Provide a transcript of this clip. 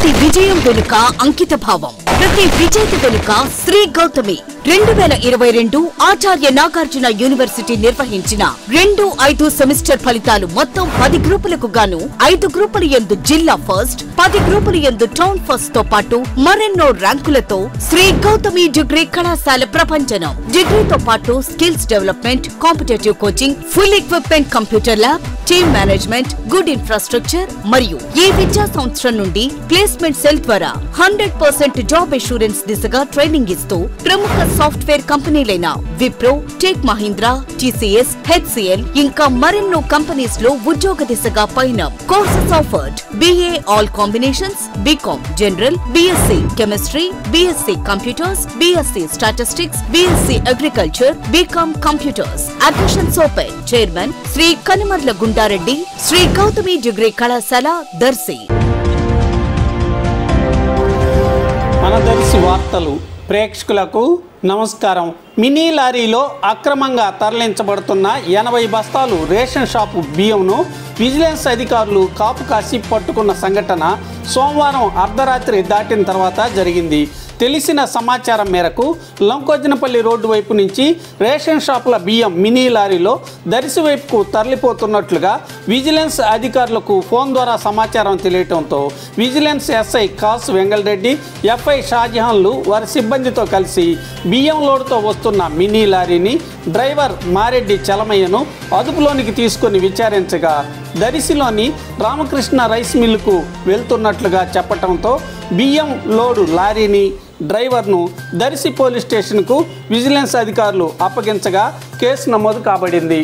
ప్రతి విజయం వెనుక అంకిత భావం ప్రతి విజేత వెనుక శ్రీ గౌతమి రెండు వేల ఇరవై రెండు ఆచార్య నాగార్జున యూనివర్సిటీ నిర్వహించిన రెండు ఐదు సెమిస్టర్ ఫలితాలు మొత్తం పది గ్రూపులకు గాను ఐదు గ్రూపుల యందు జిల్లా ఫస్ట్ పది గ్రూపుల యందు టౌన్ ఫస్ట్ తో పాటు మరెన్నో ర్యాంకులతో శ్రీ గౌతమి డిగ్రీ కళాశాల ప్రపంచనం డిగ్రీతో పాటు skills development competitive coaching full equipment computer lab team management good infrastructure మరియు ఈ విద్యా సంవత్సరం నుండి ప్లేస్మెంట్ సెల్ ద్వారా హండ్రెడ్ పర్సెంట్ జాబ్ అష్యూరెన్స్ దిశగా ట్రైనింగ్ ఇస్తూ ప్రముఖ సాఫ్ట్వేర్ కంపెనీలైన విప్రో టెక్ మహీంద్రా టీసీఎస్ హెచ్సిఎల్ ఇంకా మరెన్నో కంపెనీస్ లో ఉద్యోగ దిశగా పైన courses offered BA all combinations BCom general BSc chemistry BSc computers BSc statistics BSc agriculture BCom computers admissions open chairman Shri Kanimarla Gundareddy Shri Gautami degree కళాశాల దర్శి మన దర్శి వార్తలు ప్రేక్షకులకు నమస్కారం మినీ లారీలో అక్రమంగా తరలించబడుతున్న ఎనభై బస్తాలు రేషన్ షాపు బియ్యంను విజిలెన్స్ అధికారులు కాపు కాసి పట్టుకున్న సంఘటన సోమవారం అర్ధరాత్రి దాటిన తర్వాత జరిగింది తెలిసిన సమాచారం మేరకు లంకోజనపల్లి రోడ్డు వైపు నుంచి రేషన్ షాపుల బియ్యం మినీ లారీలో దరిసి వైపుకు తరలిపోతున్నట్లుగా విజిలెన్స్ అధికారులకు ఫోన్ ద్వారా సమాచారం తెలియటంతో vigilance SI Kasu Vengalreddy FI షాజహాన్లు వారి సిబ్బందితో కలిసి బియ్యం లోడుతో వస్తున్న మినీ లారీని డ్రైవర్ మారెడ్డి చలమయ్యను అదుపులోనికి తీసుకొని విచారించగా దరిసిలోని రామకృష్ణ రైస్ మిల్లుకు వెళ్తున్నట్లుగా చెప్పటంతో బియ్యం లోడు లారీని డ్రైవర్ను దరిసి పోలీస్ స్టేషన్కు విజిలెన్స్ అధికారులు అప్పగించగా కేసు నమోదు కాబడింది